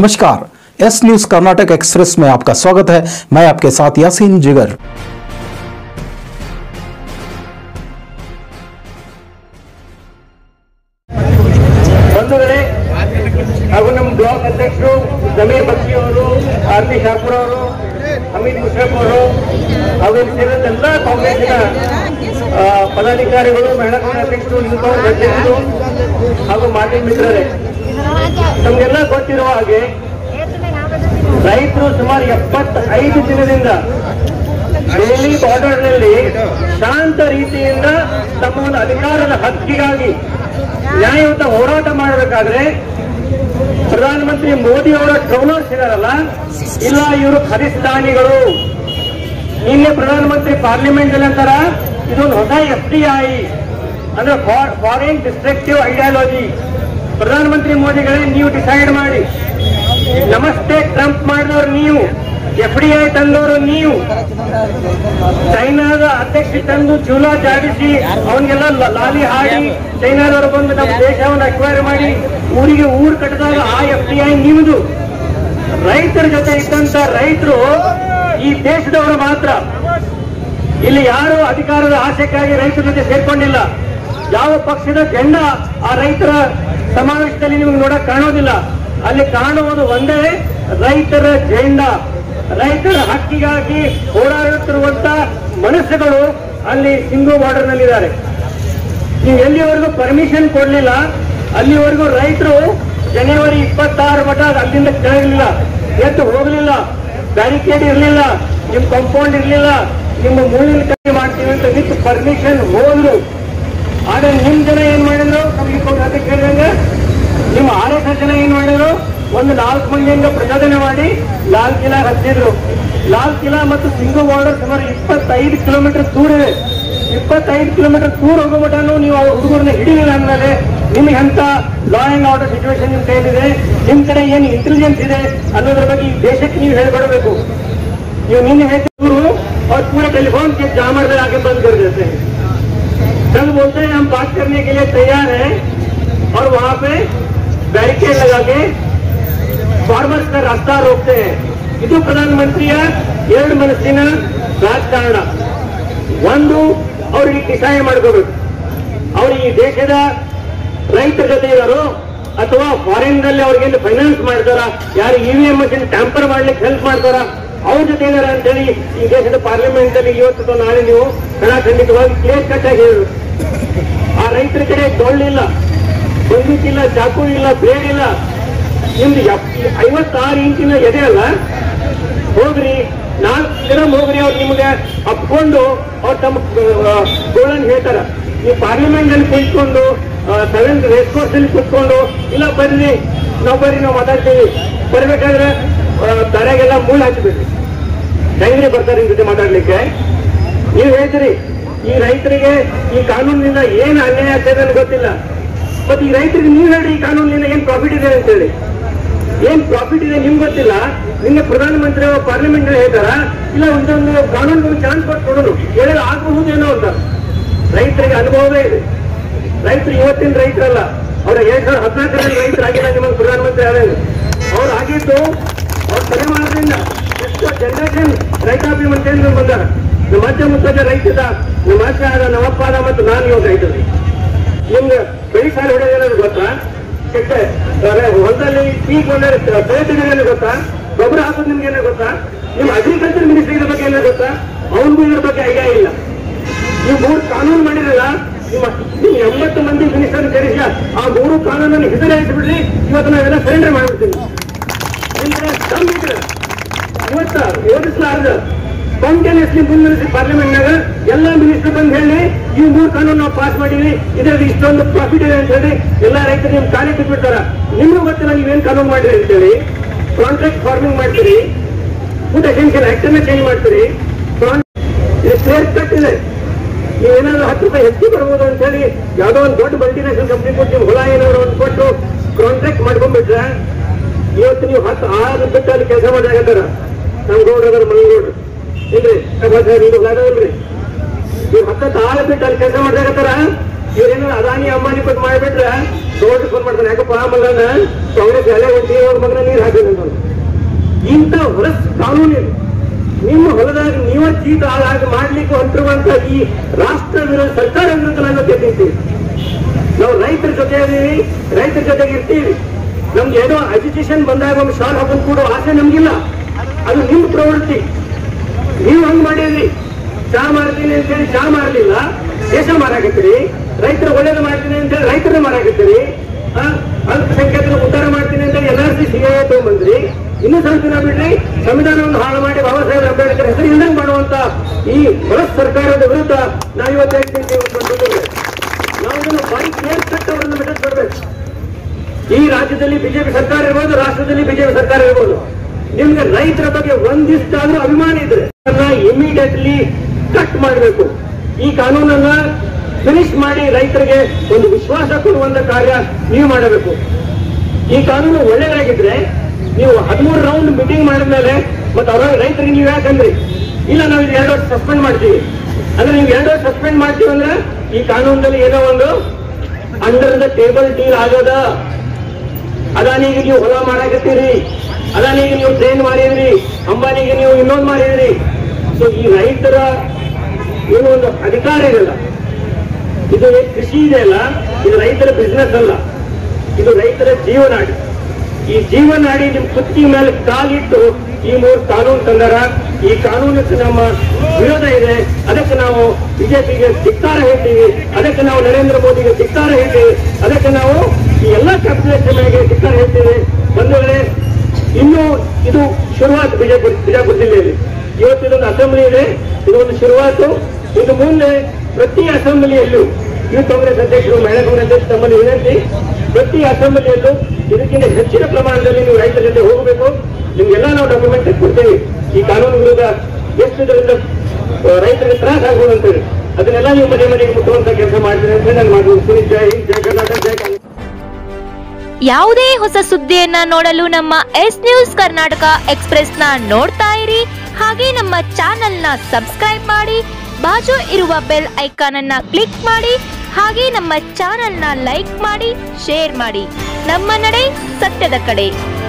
नमस्कार S news Karnataka express में आपका स्वागत है मैं आपके साथ यासीन जिगर ಬಂಧುಗಳೇ ಹಾಗೂ ನಮ್ಮ ಬ್ಲಾಕ್ ಅಧ್ಯಕ್ಷರು ಜಮೀರ್ ಬಕ್ಷಿ ಅವರು ಆರ್ ಪಿ ಶಾಪುರ್ ಅವರು ಅಮಿತ್ ಮುಷರಫ್ ಅವರು ಹಾಗೂ ಇಲ್ಲಿ ಸೇರಿದಂತ ಎಲ್ಲ ಕಾಂಗ್ರೆಸ್ಸಿನ ಆ, ಪದಾಧಿಕಾರಿಗಳು ಮಹಿಳಾ ಕಾಂಗ್ರೆಸ್ ಅಧ್ಯಕ್ಷರು ಯುವ ಕಾಂಗ್ರೆಸ್ ಅಧ್ಯಕ್ಷರು ಹಾಗೂ ಮಾಜಿ ಮಿತ್ರರೇ ನಮಗೆಲ್ಲ ಗೊತ್ತಿರುವ ಹಾಗೆ ರೈತರು ಸುಮಾರು ಎಪ್ಪತ್ತೈದು ದಿನದಿಂದ ದೆಹಲಿ ಬಾರ್ಡರ್ನಲ್ಲಿ ಶಾಂತ ರೀತಿಯಿಂದ ತಮ್ಮ ಒಂದು ಅಧಿಕಾರದ ಹಕ್ಕಿಗಾಗಿ ನ್ಯಾಯಯುತ ಹೋರಾಟ ಮಾಡಬೇಕಾದ್ರೆ ಪ್ರಧಾನಮಂತ್ರಿ ಮೋದಿ ಅವರ ಟ್ರೋಲರ್ಸ್ ಇದಾರಲ್ಲ ಇಲ್ಲ ಇವರು ಖಲಿಸ್ತಾನಿಗಳು ನಿನ್ನೆ ಪ್ರಧಾನಮಂತ್ರಿ ಪಾರ್ಲಿಮೆಂಟ್ ಅಲ್ಲಿ ಅಂತಾರ ಇದೊಂದು ಹೊಸ ಎಫ್ ಡಿ ಐ ಅಂದ್ರೆ ಫಾರಿನ್ ಡಿಸ್ಟ್ರಕ್ಟಿವ್ ಐಡಿಯಾಲಜಿ ಪ್ರಧಾನಮಂತ್ರಿ ಮೋದಿಗಳೇ ನೀವು ಡಿಸೈಡ್ ಮಾಡಿ ನಮಸ್ತೆ ಟ್ರಂಪ್ ಮಾಡಿದವರು ನೀವು ಎಫ್ ಡಿ ಐ ತಂದವರು ನೀವು ಚೈನಾದ ಅಧ್ಯಕ್ಷ ತಂದು ಚೂಲ ಜಾಡಿಸಿ ಅವನಿಗೆಲ್ಲ ಲ- ಲಾಲಿ ಹಾಡಿ ಚೈನಾದವರು ಬಂದು ನಮ್ಮ ದೇಶವನ್ನು ಅಕ್ವೈರ್ ಮಾಡಿ ಊರಿಗೆ ಊರು ಕಟ್ಟಿದಾಗ ಆ ಎಫ್ ಡಿ ಐ ನಿಮ್ದು ರೈತರ ಜೊತೆ ಇದ್ದಂತ ರೈತರು ಈ ದೇಶದವರು ಮಾತ್ರ ಇಲ್ಲಿ ಯಾರು ಅಧಿಕಾರದ ಆಸೆಕ್ಕಾಗಿ ರೈತರ ಜೊತೆ ಸೇರ್ಕೊಂಡಿಲ್ಲ ಯಾವ ಪಕ್ಷದ ಜೆಂಡ ಆ ರೈತರ ಸಮಾವೇಶದಲ್ಲಿ ನಿಮಗೆ ನೋಡಕ್ ಕಾಣೋದಿಲ್ಲ ಅಲ್ಲಿ ಕಾಣುವುದು ಒಂದೇ ರೈತರ ಜೆಂಡ ರೈತರ ಹಕ್ಕಿಗಾಗಿ ಹೋರಾಡುತ್ತಿರುವಂತ ಮನಸ್ಸುಗಳು ಅಲ್ಲಿ ಸಿಂಧು ಬಾರ್ಡರ್ ನಲ್ಲಿದ್ದಾರೆ ನೀವು ಎಲ್ಲಿವರೆಗೂ ಪರ್ಮಿಷನ್ ಕೊಡ್ಲಿಲ್ಲ ಅಲ್ಲಿವರೆಗೂ ರೈತರು ಜನವರಿ ಇಪ್ಪತ್ತಾರು ಮಠ ಅಲ್ಲಿಂದ ಕೆಳಗಿಲ್ಲ ಎದ್ದು ಹೋಗಲಿಲ್ಲ ಬ್ಯಾರಿಕೇಡ್ ಇರಲಿಲ್ಲ ನಿಮ್ ಕಾಂಪೌಂಡ್ ಇರಲಿಲ್ಲ ನಿಮ್ಮ ಮುಳ್ಳಿನ ಕೈ ಮಾಡ್ತೀವಿ ಅಂತ ವಿತ್ ಪರ್ಮಿಷನ್ ಹೋದ್ರು ಆದ್ರೆ ನಿಮ್ ಜನ ಏನ್ ಮಾಡಿದ್ರು ನಮ್ಗೆ ಅದಕ್ಕೆ ಕೇಳಿದಂಗೆ ನಿಮ್ಮ ಆರ್ ಎಸ್ ಜನ ಏನ್ ಮಾಡಿದ್ರು ಒಂದು ನಾಲ್ಕು ಮಂದಿಯಿಂದ ಪ್ರಚೋದನೆ ಮಾಡಿ ಲಾಲ್ ಕಿಲಾ ಹತ್ತಿದ್ರು ಲಾಲ್ ಕಿಲಾ ಮತ್ತು ಸಿಂಗು ಬಾರ್ಡರ್ ಸುಮಾರು ಇಪ್ಪತ್ತೈದು ಕಿಲೋಮೀಟರ್ ದೂರ ಇದೆ ಇಪ್ಪತ್ತೈದು ಕಿಲೋಮೀಟರ್ ದೂರ ಹೋಗೋ ಮಟನು ನೀವು ಆ ಹುಡುಗರನ್ನ ಹಿಡಿಲಿಲ್ಲ ಅಂದ್ಮೇಲೆ ನಿಮ್ಗೆ ಅಂತ ಲಾ ಅಂಡ್ ಆರ್ಡರ್ ಸಿಚುವೇಶನ್ ನಿಮ್ ಕೈಲಿದೆ ನಿಮ್ ಕಡೆ ಏನು ಇಂಟೆಲಿಜೆನ್ಸ್ ಇದೆ ಅನ್ನೋದ್ರ ಬಗ್ಗೆ ಈ ದೇಶಕ್ಕೆ ನೀವು ಹೇಳ್ಕೊಡ್ಬೇಕು ನೀವು ನಿನ್ನೆ ಹೇಳ್ತಿದ್ರು और पूरे टेलीफोन के जामर में आके बंद कर देते हैं कल बोलते हैं हम बात करने के लिए तैयार हैं और वहां पे बैरिकेड लगा के ಫಾರ್ಮರ್ಸ್ ನ ರಸ್ತಾ ರೋಕ್ತೆ ಇದು ಪ್ರಧಾನಮಂತ್ರಿಯ ಎರಡು ಮನಸ್ಸಿನ ರಾಜಕಾರಣ ಒಂದು ಅವ್ರಿಗೆ ಡಿಸೈಡ್ ಮಾಡ್ಕೋಬೇಕು ಅವ್ರು ಈ ದೇಶದ ರೈತರ ಜೊತೆ ಇದಾರೋ ಅಥವಾ ಫಾರಿನ್ ನಲ್ಲಿ ಅವ್ರಿಗೆ ಫೈನಾನ್ಸ್ ಮಾಡ್ತಾರ ಯಾರು ಇವಿಎಂ ಮಷಿನ್ ಟ್ಯಾಂಪರ್ ಮಾಡ್ಲಿಕ್ಕೆ ಹೆಲ್ಪ್ ಮಾಡ್ತಾರ ಅವ್ರ ಜೊತೆ ಇದಾರ ಅಂತೇಳಿ ಈ ದೇಶದ ಪಾರ್ಲಿಮೆಂಟ್ ಅಲ್ಲಿ ಇವತ್ತು ಅಥವಾ ನಾಳೆ ನೀವು ಕಣ ಖಂಡಿತವಾಗಿ ಕ್ಲಿಯರ್ ಕಟ್ ಆಗಿ ಹೇಳಬೇಕು ಆ ರೈತರ ಕಡೆ ಡೊಳ್ಳಿಲ್ಲ ಬಂದೂಕಿಲ್ಲ ಚಾಕು ಇಲ್ಲ ಬ್ಲೇಡ್ ಇಲ್ಲ ನಿಮ್ದು ಎಪ್- ಐವತ್ತಾರು ಇಂಚಿನ ಎದೆ ಅಲ್ಲ ಹೋಗ್ರಿ ನಾಲ್ಕು ದಿನ ಹೋಗ್ರಿ ಅವ್ರು ನಿಮ್ಗೆ ಅಪ್ಕೊಂಡು ಅವ್ರು ತಮ್ಮ ಗೋಳನ್ ಹೇಳ್ತಾರ ನೀವು ಪಾರ್ಲಿಮೆಂಟ್ ಅಲ್ಲಿ ಕುತ್ಕೊಂಡು ಸೆವೆಂತ್ ರೇಸ್ ಕೋರ್ಸ್ ಅಲ್ಲಿ ಕುತ್ಕೊಂಡು ಇಲ್ಲ ಬರ್ರಿ ನಾವು ಬರ್ರಿ ನಾವು ಮಾತಾಡ್ತೀವಿ ಬರ್ಬೇಕಾದ್ರೆ ಆ, ತಲೆಗೆಲ್ಲ ಮುಳ್ಳು ಹಚ್ಚಬೇಕು ಹೆಂಗ್ರಿ ಬರ್ತಾರೆ ನಿಮ್ ಜೊತೆ ಮಾತಾಡ್ಲಿಕ್ಕೆ ನೀವು ಹೇಳ್ತೀರಿ ಈ ರೈತರಿಗೆ ಈ ಕಾನೂನಿನಿಂದ ಏನು ಅನ್ಯಾಯ ಆಗ್ತದೆ ಅಂತ ಗೊತ್ತಿಲ್ಲ ಮತ್ತೆ ಈ ರೈತರಿಗೆ ನೀವು ಹೇಳ್ರಿ ಈ ಕಾನೂನಿನಿಂದ ಏನ್ ಪ್ರಾಫಿಟ್ ಇದೆ ಅಂತ ಹೇಳಿ ಏನ್ ಪ್ರಾಫಿಟ್ ಇದೆ ನಿಮ್ಗೆ ಗೊತ್ತಿಲ್ಲ ನಿನ್ನೆ ಪ್ರಧಾನಮಂತ್ರಿ ಅವರು ಪಾರ್ಲಿಮೆಂಟ್ ಅಲ್ಲಿ ಹೇಳ್ತಾರ ಇಲ್ಲ ಒಂದೊಂದು ಕಾನೂನು ಚಾನ್ಸ್ ಕೊಟ್ಟು ಕೊಡೋದು ಹೇಳಿದ್ರೆ ಆಗಬಹುದೇನೋ ಅಂತ ರೈತರಿಗೆ ಅನುಭವವೇ ಇದೆ ರೈತರು ಇವತ್ತಿನ ರೈತರಲ್ಲ ಅವ್ರ ಎರಡ್ ಸಾವಿರದ ಹದಿನಾಲ್ಕರಲ್ಲಿ ರೈತರಾಗಿಲ್ಲ ನಿಮ್ಮ ಪ್ರಧಾನಮಂತ್ರಿ ಆದಾಗ ಅವ್ರು ಆಗಿದ್ದು ಅವ್ರ ತಲೆಮಾರದಿಂದ ಎಷ್ಟು ಜನರೇಷನ್ ರೈತಾಭಿಮಂತ್ರಿ ಬಂದಾರ ನಮ್ಮ ಅಜ್ಜ ಮುತ್ತಜ್ಜ ರೈತದ ನಮ್ಮ ಅಜ್ಜ ಆದ ನಮ್ಮಪ್ಪ ಆದ ಮತ್ತು ನಾನು ಇವಾಗ ರೈತರು ನಿಮ್ಗೆ ಬೆಳಿ ಸಾಲ ಹೊಡೆಯೋದು ಗೊತ್ತಾ ಕೆಟ್ಟ ಅರೆ, ಹೊಲದಲ್ಲಿ ಪೀಕ್ ಬಂದರೆ ಬೆಳೆ ತೆಗೆಯೋದು ಗೊತ್ತಾ ಗೊಬ್ಬರ ಹಾಕೋದು ನಿಮ್ಗೆ ಏನೋ ಗೊತ್ತಾ ನಿಮ್ಮ ಅಗ್ರಿಕಲ್ಚರ್ ಮಿನಿಸ್ಟ್ರಿ ಇದ್ರ ಬಗ್ಗೆ ಏನೋ ಗೊತ್ತಾ ಅವನಿಗೂ ಇದ್ರ ಬಗ್ಗೆ ಐಡಿಯಾ ಇಲ್ಲ ನೀವು ಮೂರು ಕಾನೂನು ಮಾಡಿರಲ್ಲ ನಿಮ್ಮ ನೀವು ಎಂಬತ್ತು ಮಂದಿ ಮಿನಿಸ್ಟರ್ ಸೇರಿಸಿ ಆ ಮೂರು ಕಾನೂನನ್ನು ಹೆಸರು ಬಿಡ್ರಿ ಇವತ್ತು ನಾವೆಲ್ಲ ಸರೆಂಡರ್ ಮಾಡ್ಬಿಡ್ತೀವಿ ನಿಮ್ಗೆ ದಮ್ ಇದ್ರೆ ಇವತ್ತ ಓದಿಸಲಾರ್ದ ಸ್ಪಾಂಟೇನಿಯಸ್ಲಿ ಮುನ್ನಿರಿಸಿ ಪಾರ್ಲಿಮೆಂಟ್ನಾಗ ಎಲ್ಲ ಮಿನಿಸ್ಟರ್ ಬಂದು ಹೇಳಿ ಈ ಮೂರು ಕಾನೂನು ನಾವು ಪಾಸ್ ಮಾಡೀವಿ ಇದರಲ್ಲಿ ಇಷ್ಟೊಂದು ಪ್ರಾಫಿಟ್ ಇದೆ ಅಂತ ಹೇಳಿ ಎಲ್ಲ ರೈತರು ನಿಮ್ ಖಾಲಿ ಬಿಟ್ಬಿಡ್ತಾರ ನಿಮ್ಗೂ ಗೊತ್ತಿಲ್ಲ ನೀವೇನ್ ಕಾನೂನು ಮಾಡಿರಿ ಅಂತೇಳಿ ಕಾಂಟ್ರಾಕ್ಟ್ ಫಾರ್ಮಿಂಗ್ ಮಾಡ್ತೀರಿ ಫುಡ್ ಎಸೆನ್ಷಿಯಲ್ ಆಕ್ಟ್ ಅನ್ನ ಚೇಂಜ್ ಮಾಡ್ತೀರಿ ಇದು ಕ್ಲಿಯರ್ ಕಟ್ ಇದೆ ನೀವೇನಾದ್ರೂ ಹತ್ತು ರೂಪಾಯಿ ಹೆಚ್ಚು ಬರ್ಬೋದು ಅಂತ ಹೇಳಿ ಯಾವ್ದೋ ಒಂದು ದೊಡ್ಡ ಮಲ್ಟಿನೇಷನಲ್ ಕಂಪ್ನಿ ಕೊಟ್ಟು ನೀವು ಹೊಲ ಏನಾದ್ರು ಒಂದು ಕೊಟ್ಟು ಕಾಂಟ್ರಾಕ್ಟ್ ಮಾಡ್ಕೊಂಡ್ಬಿಟ್ರೆ ಇವತ್ತು ನೀವು ಹತ್ತು ಆರು ಬಿಟ್ಟು ಅಲ್ಲಿ ಕೆಲಸ ಮಾಡಾಕತ್ತಾರ ನಮ್ಮ ಗೌಡ್ರದಾರ ಮನಗೌಡ್ರು ಇಲ್ರಿ ನೀವು ಹೊಲ ಇಲ್ರಿ ನೀವು ಹತ್ತತ್ತು ಆಳು ಬಿಟ್ಟು ಅಲ್ಲಿ ಕೆಲಸ ಮಾಡಾಕತ್ತಾರ ಇವ್ರೇನು ಅದಾನಿ ಅಂಬಾನಿ ಕೊಟ್ಟು ಮಾಡ್ಬಿಟ್ರೆ ದೊಡ್ಡ ಫೋನ್ ಮಾಡ್ತಾನೆ ಯಾಕಪ್ಪ ಮಗನ ಕಾಂಗ್ರೆಸ್ ಎಲೆ ಹೊಂಟಿ ಅವ್ರ ಮಗನ ನೀರು ಹಾಕಿದಂತ ಇಂಥ ಹೊಲಸ್ ಕಾನೂನು ಇದು. ನಿಮ್ಮ ಹೊಲದಾಗ ನೀವ ಚೀಟ ಹಾಗೆ ಮಾಡ್ಲಿಕ್ಕೆ ಹೊಂಟಿರುವಂತ ಈ ರಾಷ್ಟ್ರ ವಿರೋಧ ಸರ್ಕಾರ ವಿರುದ್ಧ ನಾವು ಗೆದ್ದಿದ್ದೀವಿ ನಾವು ರೈತರ ಜೊತೆ ಇದೀವಿ ರೈತರ ಜೊತೆಗೆ ಇರ್ತೀವಿ ನಮ್ಗೆ ಏನೋ ಅಜಿಟೇಷನ್ ಬಂದಾಗ ಒಂದು ಶಾಲ್ ಹಾಕೊಂಡು ಕೂಡ ಆಸೆ ನಮ್ಗಿಲ್ಲ ಅದು ನಿಮ್ಮ ಪ್ರವೃತ್ತಿ ನೀವು ಹಂಗ್ ಮಾಡಿದ್ರಿ ಚಾ ಮಾಡ್ತೀನಿ ಅಂತ ಹೇಳಿ ಚಾ ಮಾರ್ಲಿಲ್ಲ ದೇಶ ಮಾರಾಕತ್ತೀರಿ ರೈತರ ಒಳ್ಳೇದು ಮಾಡ್ತೀನಿ ಅಂತ ಹೇಳಿ ರೈತರ ಮಾರಾಕತ್ತೀರಿ ಆ, ಅಲ್ಪಸಂಖ್ಯಾತರ ಉದ್ಧಾರ ಮಾಡ್ತೀನಿ ಅಂತ ಎಲ್ ಆರ್ ಸಿ ಸಿ ತಗೊಂಡ್ಬಂದ್ರಿ ಇನ್ನೂ ಸ್ವಲ್ಪ ದಿನ ಬಿಡ್ರಿ ಸಂವಿಧಾನವನ್ನು ಹಾಳು ಮಾಡಿ ಬಾಬಾ ಸಾಹೇಬ್ ಅಂಬೇಡ್ಕರ್ ಹೆಸರು ಇಲ್ದಂಗ್ ಮಾಡುವಂತ ಈ ಹೊರ ಸರ್ಕಾರದ ವಿರುದ್ಧ ನಾವು ಇವತ್ತು ಹೇಳ್ತಿದ್ದೀವಿ ಒಂದು ದೊಡ್ಡದು. ನಾವು ಇದನ್ನು ಬಾರಿ ಕೇರ್ ಕಟ್ ಅವರನ್ನು ಬಿಟ್ಟಿಸ್ಬಿಡ್ಬೇಕು ಈ ರಾಜ್ಯದಲ್ಲಿ ಬಿಜೆಪಿ ಸರ್ಕಾರ ಇರ್ಬೋದು ರಾಷ್ಟ್ರದಲ್ಲಿ ಬಿಜೆಪಿ ಸರ್ಕಾರ ಇರ್ಬೋದು ನಿಮ್ಗೆ ರೈತರ ಬಗ್ಗೆ ಒಂದಿಷ್ಟಾದ್ರೂ ಅಭಿಮಾನ ಇದ್ರೆ ಇಮಿಡಿಯೇಟ್ಲಿ ಕಟ್ ಮಾಡಬೇಕು ಈ ಕಾನೂನನ್ನ ಫಿನಿಶ್ ಮಾಡಿ ರೈತರಿಗೆ ಒಂದು ವಿಶ್ವಾಸ ಕೊಡುವಂತ ಕಾರ್ಯ ನೀವು ಮಾಡಬೇಕು ಈ ಕಾನೂನು ಒಳ್ಳೆಯದಾಗಿದ್ರೆ ನೀವು ಹದಿಮೂರು ರೌಂಡ್ ಮೀಟಿಂಗ್ ಮಾಡಿದ್ಮೇಲೆ ಮತ್ತೆ ಅವರ ರೈತರಿಗೆ ನೀವು ಯಾಕಂದ್ರಿ ಇಲ್ಲ ನಾವು ಇದು ಎರಡು ವರ್ಷ ಸಸ್ಪೆಂಡ್ ಮಾಡ್ತೀವಿ ಅಂದ್ರೆ ನೀವು ಎರಡು ವರ್ಷ ಸಸ್ಪೆಂಡ್ ಮಾಡ್ತೀವಿ ಅಂದ್ರೆ ಈ ಕಾನೂನಲ್ಲಿ ಏನೋ ಒಂದು ಅಂಡರ್ ದ ಟೇಬಲ್ ಡೀಲ್ ಆಗೋದ ಅದಾನಿಗೆ ನೀವು ಹೊಲ ಮಾಡಾಕತ್ತೀರಿ ಅದಾನಿಗೆ ನೀವು ಟ್ರೈನ್ ಮಾಡಿದ್ರಿ ಅಂಬಾನಿಗೆ ನೀವು ಇನ್ನೊಂದು ಮಾಡಿದ್ರಿ ಸೊ ಈ ರೈತರ ಏನು ಒಂದು ಅಧಿಕಾರ ಇರಲ್ಲ ಇದು ಏನ್ ಕೃಷಿ ಇದೆ ಅಲ್ಲ ಇದು ರೈತರ ಬಿಸ್ನೆಸ್ ಅಲ್ಲ ಇದು ರೈತರ ಜೀವನಾಡಿ ಈ ಜೀವನಾಡಿ ನಿಮ್ ಕುತ್ತಿ ಮೇಲೆ ಕಾಲಿಟ್ಟು ಈ ಮೂರು ಕಾನೂನು ತಂದಾರ ಈ ಕಾನೂನಕ್ಕೆ ನಮ್ಮ ವಿರೋಧ ಇದೆ ಅದಕ್ಕೆ ನಾವು ಬಿಜೆಪಿಗೆ ಧಿಕ್ಕಾರ ಹೇಳ್ತೀವಿ ಅದಕ್ಕೆ ನಾವು ನರೇಂದ್ರ ಮೋದಿಗೆ ಧಿಕ್ಕಾರ ಹೇಳ್ತೀವಿ ಅದಕ್ಕೆ ನಾವು ಈ ಎಲ್ಲಾ ಕ್ಯಾಪಿಟಲ್ ಮೇಲೆ ಧಿಕ್ಕಾರ ಹೇಳ್ತೀವಿ ಬಂಧುಗಳೇ ಇನ್ನು ಇದು ಶುರುವಾತು ಬಿಜಾಪುರ ಬಿಜಾಪುರ ಜಿಲ್ಲೆಯಲ್ಲಿ ಇವತ್ತು ಇದೊಂದು ಅಸೆಂಬ್ಲಿ ಇದೆ ಇದೊಂದು ಶುರುವಾತು ಇನ್ನು ಮುಂದೆ ಪ್ರತಿ ಅಸೆಂಬ್ಲಿಯಲ್ಲೂ ಯೂತ್ ಕಾಂಗ್ರೆಸ್ ಅಧ್ಯಕ್ಷರು ಮಹಿಳಾ ಕಾಂಗ್ರೆಸ್ ಅಧ್ಯಕ್ಷರು ತಮ್ಮಲ್ಲಿ ವಿನಂತಿ ಪ್ರತಿ ಅಸೆಂಬ್ಲಿಯಲ್ಲೂ ಇದಕ್ಕಿಂತ ಹೆಚ್ಚಿನ ಪ್ರಮಾಣದಲ್ಲಿ ನೀವು ರೈತರ ಜೊತೆ ಹೋಗಬೇಕು ನಿಮ್ಗೆಲ್ಲ ನಾವು ಡಾಕ್ಯುಮೆಂಟ್ ಕೊಡ್ತೇವೆ ಈ ಕಾನೂನು ವಿರುದ್ಧ ಎಷ್ಟು ಇದರಿಂದ ಆ, ರೈತರಿಗೆ ತ್ರಾಸ ಆಗ್ಬೋದು ಅಂತೇಳಿ ಅದನ್ನೆಲ್ಲ ನೀವು ಮನೆ ಮನೆಗೆ ಮುಟ್ಟುವಂತ ಕೆಲಸ ಮಾಡ್ತೀರಿ ಅಂತ ನಾನು ಮಾಡ್ಬೋದು ಜೈ ಹಿಂದ್ ಜೈ ಕರ್ನಾಟಕ ಜೈ ಕಾಂಗ್ರೆಸ್ ಯಾವುದೇ ಹೊಸ ಸುದ್ದಿಯನ್ನ ನೋಡಲು ನಮ್ಮ ಎಸ್ ನ್ಯೂಸ್ ಕರ್ನಾಟಕ ಎಕ್ಸ್ಪ್ರೆಸ್ನ ನೋಡ್ತಾ ಇರಿ ಹಾಗೆ ನಮ್ಮ ಚಾನೆಲ್ನ ಸಬ್ಸ್ಕ್ರೈಬ್ ಮಾಡಿ ಬಾಜು ಇರುವ ಬೆಲ್ ಐಕಾನ್ ಅನ್ನ ಕ್ಲಿಕ್ ಮಾಡಿ ಹಾಗೆ ನಮ್ಮ ಚಾನೆಲ್ನ ಲೈಕ್ ಮಾಡಿ ಶೇರ್ ಮಾಡಿ ನಮ್ಮ ನಡೆ ಸತ್ಯದ ಕಡೆ